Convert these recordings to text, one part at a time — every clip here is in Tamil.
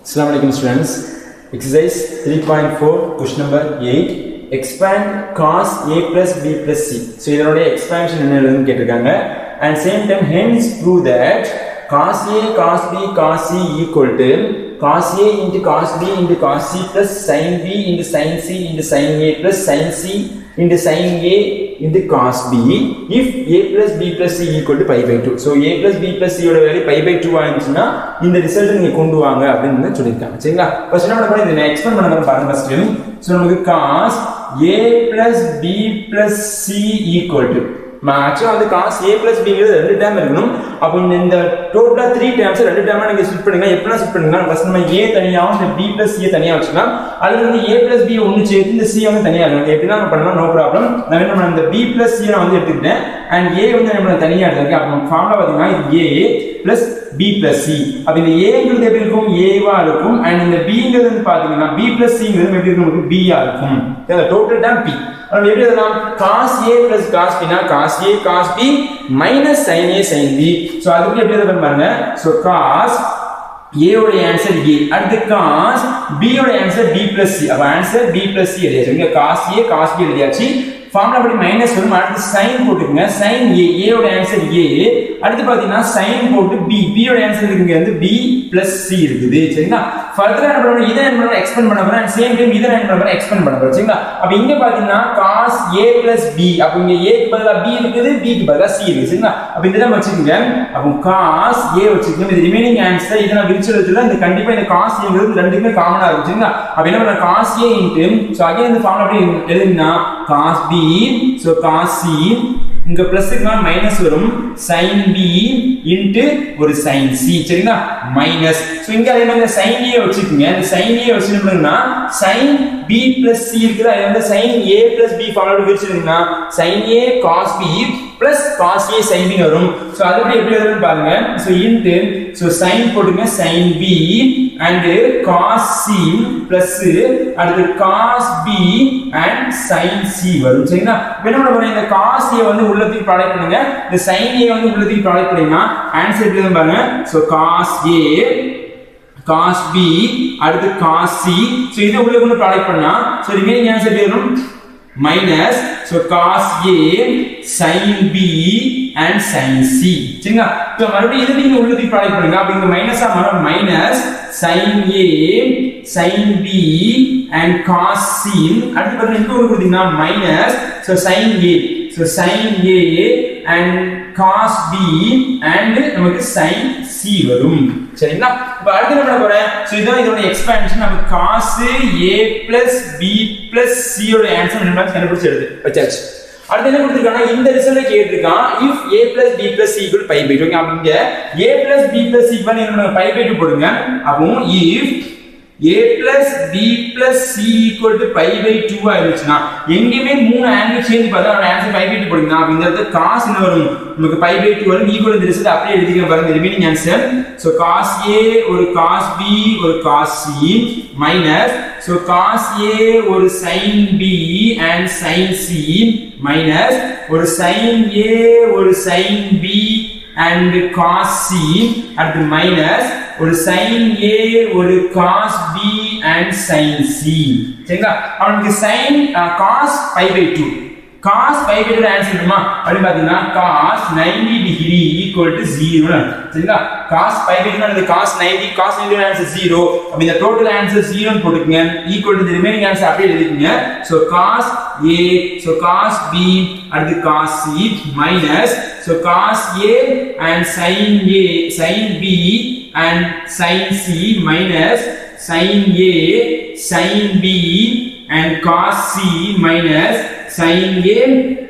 Assalamu alaikum students. Exercise 3.4 question number 8 expand cos a plus b plus c. So இதனுடைய expansion என்ன எழுதுன்னு கேட்டிருக்காங்க and same time hence prove that cos a cos b cos c equal to cos a into cos b into cos c plus sin b into sin c into sin a plus sin c into sin a into cos b if a plus b plus c equal to pi by 2 so a plus b plus c யோட வேல்யூ pi by 2 ஆயிருந்துச்சுன்னா இந்த ரிசல்ட் நீங்க கொண்டு வாங்க அப்படின்னு சொல்லியிருக்காங்க சரிங்களா ஃபர்ஸ்ட் என்ன பண்ண போறோம் இதை எக்ஸ்பெண்ட் பண்ண போறோம் பாருங்க ஃபர்ஸ்ட் சோ நமக்கு cos a plus b plus c equal to ஆக்சுவலாக வந்து காஸ் ஏ பிளஸ் பிங்கிறது ரெண்டு டேம் இருக்கணும் அப்போ இந்த இந்த டோட்டலாக த்ரீ டேம்ஸ் ரெண்டு டேமாக நீங்கள் ஸ்பிட் பண்ணுங்க எப்படிலாம் ஸ்பிட் பண்ணுங்க ஃபர்ஸ்ட் நம்ம ஏ தனியாகவும் இந்த பி பிளஸ் ஏ தனியாக வச்சுக்கலாம் அல்லது வந்து ஏ பிளஸ் பி ஒன்று சேர்த்து இந்த சி வந்து தனியாக இருக்கணும் எப்படிலாம் நம்ம பண்ணலாம் நோ ப்ராப்ளம் நான் என்ன பண்ண இந்த பி பிளஸ் சி நான் வந்து எடுத்துக்கிட்டேன் அண்ட் ஏ வந்து நம்ம தனியாக எடுத்துருக்கேன் அப்போ ஃபார்முலா பார்த்தீங்கன்னா இது A plus B plus C அப்போ இந்த ஏங்கிறது எப்படி இருக்கும் ஏவா இருக்கும் அண்ட் இந்த பிங்கிறது வந்து பார்த்தீங்கன்னா பி பிளஸ் சிங்கிறது எப்படி இருக்கும் நமக்கு பியா இருக்கும் டோட்டல் டேம் பி நம்ம எப்படி எழுதலாம் cos a plus cos b னா cos a cos b minus sin a sin b so அதுக்கு எப்படி எழுதணும் பாருங்க சோ cos a ஓட ஆன்சர் a அடுத்து cos b ஓட ஆன்சர் b plus c அப்ப ஆன்சர் b plus c எழுதியாச்சு இங்க cos a cos b எழுதியாச்சு ஃபார்முலா படி மைனஸ் வரும் அடுத்து சைன் போட்டுக்கங்க சைன் ஏ ஏ ஓட ஆன்சர் ஏ அடுத்து பாத்தீங்கன்னா சைன் போட்டு பி பி ஓட ஆன்சர் இங்க வந்து பி பிளஸ் சி இருக்குது சரிங்களா ஃபர்தரா என்ன பண்ணணும் இதை என்ன பண்ணணும் எக்ஸ்பெண்ட் பண்ண போறேன் சேம் டைம் இதை என்ன பண்ண போறேன் எக்ஸ்பெண்ட் பண்ண போறேன் சரிங்களா அப்ப இங்க பாத்தீங்கன்னா cos a plus b அப்ப இங்க a க்கு பதிலா b இருக்குது b க்கு பதிலா c இருக்குது சரிங்களா அப்ப இந்த இடம் வச்சுக்கோங்க அப்ப cos a வச்சுக்கோங்க இது ரிமைனிங் ஆன்சர் இதை நான் விரிச்சு எழுதுல இந்த கண்டிப்பா இந்த cos a ங்கிறது ரெண்டுக்குமே காமனா இருக்கும் சரிங்களா அப்ப என்ன பண்ண cos a into so again இந்த ஃபார்முலா அப்படி எழுதுனா cos b so cos c இங்க பிளஸ்க்கு மேல மைனஸ் வரும் sin b இன்டு ஒரு sin c சரிங்களா மைனஸ் சோ இங்க அதே மாதிரி sin a வச்சுக்கோங்க இந்த sin a வச்சுட்டோம்னா sin b plus c இருக்குது அது வந்து sin a plus b formula விரிச்சிருந்தீங்கன்னா sin a cos b plus cos a sin b வரும் சோ அது எப்படி எப்படி வரும்னு பாருங்க சோ இன்டு சோ sin போடுங்க sin b and cos c plus அடுத்து cos b and sin c வரும் சரிங்களா இப்ப என்ன பண்ண போறேன் இந்த cos a வந்து உள்ளத்துக்கு ப்ராடக்ட் பண்ணுங்க இந்த sin a வந்து உள்ளத்துக்கு ப்ராடக்ட் பண்ணீங்கன்னா ஆன்சர் எப்படி வரும் பாருங்க so cos a cos b அடுத்து cos c சோ இதை உள்ள கொண்டு ப்ராடக்ட் பண்ணா சோ ரிமைனிங் ஆன்சர் எப்படி வரும் minus so cos a sin b and sin c சரிங்களா இப்போ மறுபடியும் இது நீங்க உள்ளதுக்கு ப்ராடக்ட் பண்ணுங்க அப்ப இங்க மைனஸா மாறும் minus sin a sin b and cos c அடுத்து பாருங்க இங்க ஒரு கொடுத்தீங்கன்னா minus so sin a so sin a and cos b and நமக்கு sin c வரும் சரிங்களா இப்போ அடுத்து என்ன பண்ண போறேன் சோ இதான் இதோட எக்ஸ்பான்ஷன் நம்ம cos a b c யோட ஆன்சர் என்ன கண்டுபிடிச்சு எடுத்து வச்சாச்சு அடுத்து என்ன கொடுத்திருக்காங்க இந்த ரிசல்ட் கேட்டிருக்கான் if a plus b plus c equal pi by 2 அப்ப இங்க a plus b plus c பண்ணி என்ன pi by 2 போடுங்க அப்போ if a plus b plus c equal to pi by 2 ஆயிருச்சுனா எங்கேயுமே மூணு ஆங்கிள் சேஞ்ச் பார்த்தா அந்த ஆன்சர் pi by 2 போடுங்க அப்ப இந்த இடத்துல cos என்ன வரும் நமக்கு pi by 2 வரும் ஈக்குவல் இந்த ரிசல்ட் அப்படியே எழுதிக்க பாருங்க remaining answer so cos a ஒரு cos b ஒரு cos c minus so cos a ஒரு sin b and sin c minus ஒரு sin a ஒரு sin b and cos c அடுத்து மைனஸ் ஒரு sin a ஒரு cos b and sin c சரிங்களா அவனுக்கு sin uh, cos pi by 2 cos pi by 2 answer என்னமா அப்படி பாத்தீங்கன்னா cos 90 டிகிரி equal to 0 சரிங்களா cos pi by 2 னா cos 90 cos 90 ஆன்சர் 0 அப்ப இந்த டோட்டல் ஆன்சர் 0 னு போட்டுக்கங்க equal to the remaining answer அப்படியே எழுதிக்கங்க so cos a so cos b அடுத்து cos c minus so cos a and sin a sin b and sin c minus sin a sin b and cos c minus sin a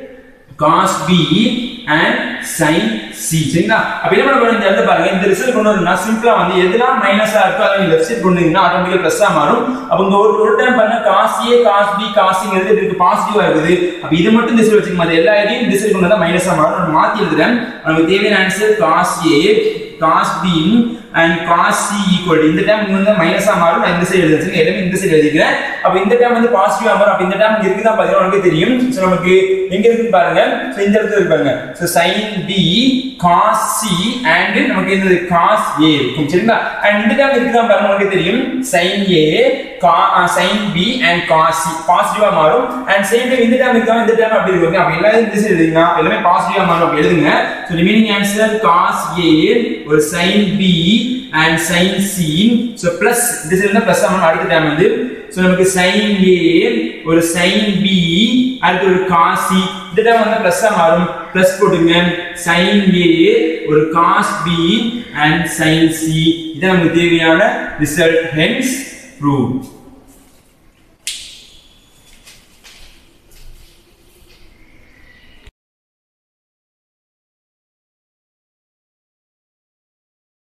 cos b and sin c சரிங்களா அப்ப என்ன பண்ண போறோம் இந்த இடத்துல பாருங்க இந்த ரிசல்ட் கொண்டு வரணும்னா சிம்பிளா வந்து எதெல்லாம் மைனஸா இருக்கோ அதை நீங்க லெஃப்ட் சைடு கொண்டு வந்தீங்கன்னா ஆட்டோமேட்டிக்கா பிளஸ்ஸா மாறும் அப்ப இங்க ஒரு ஒரு டைம் பாருங்க cos a cos b cos c ங்கிறது இதுக்கு பாசிட்டிவா இருக்குது அப்ப இது மட்டும் இந்த சைடு வச்சுக்க அது எல்லா இதையும் இந்த சைடு கொண்டு வந்தா மைனஸா மாறும் நான் மாத்தி எழுதுறேன் நமக்கு தேவையான answer cos a cos b and cos c equal இந்த டைம் இங்க வந்து மைனஸா மாறும் நான் இந்த சைடு எழுதிருக்கேன் எல்லாமே இந்த சைடு எழுதிக்கிறேன் அப்ப இந்த டைம் வந்து பாசிட்டிவா மாறும் அப்ப இந்த டைம் இருக்குதா பாத்தீங்கன்னா நமக்கு தெரியும் சோ நமக்கு எங்க இருக்குன்னு பாருங்க சோ இந்த இடத்துல இருக்கு பாருங்க so sine B cos C and நமக்கு இந்த காஸ் ஏ இருக்கும் சரிங்களா அண்ட் இந்த டேம் இருக்குதா பாருங்க உங்களுக்கு தெரியும் sine A sine B and cos C பாசிட்டிவா மாறும் அண்ட் சேம் டைம் இந்த டேம் இருக்குதா இந்த டேம் அப்படி இருக்கும் அப்படி எல்லாரும் இந்த சைடு எழுதுங்க எல்லாமே பாசிட்டிவா மாறும் அப்படி எழுதுங்க so remaining answer cos A ஒரு sine B and sine C so plus இந்த சைடு தான் பிளஸ் ஆகணும் அடுத்த டேம் வந்து ஸோ நமக்கு சைன் ஏ ஒரு சைன் பி அடுத்து ஒரு காஸ் சி இந்த டேம் வந்து பிளஸ் மாறும் பிளஸ் போட்டுங்க சைன் ஏ ஒரு cos B and sine C இதான் நமக்கு தேவையான ரிசல்ட் ஹென்ஸ் ப்ரூவ்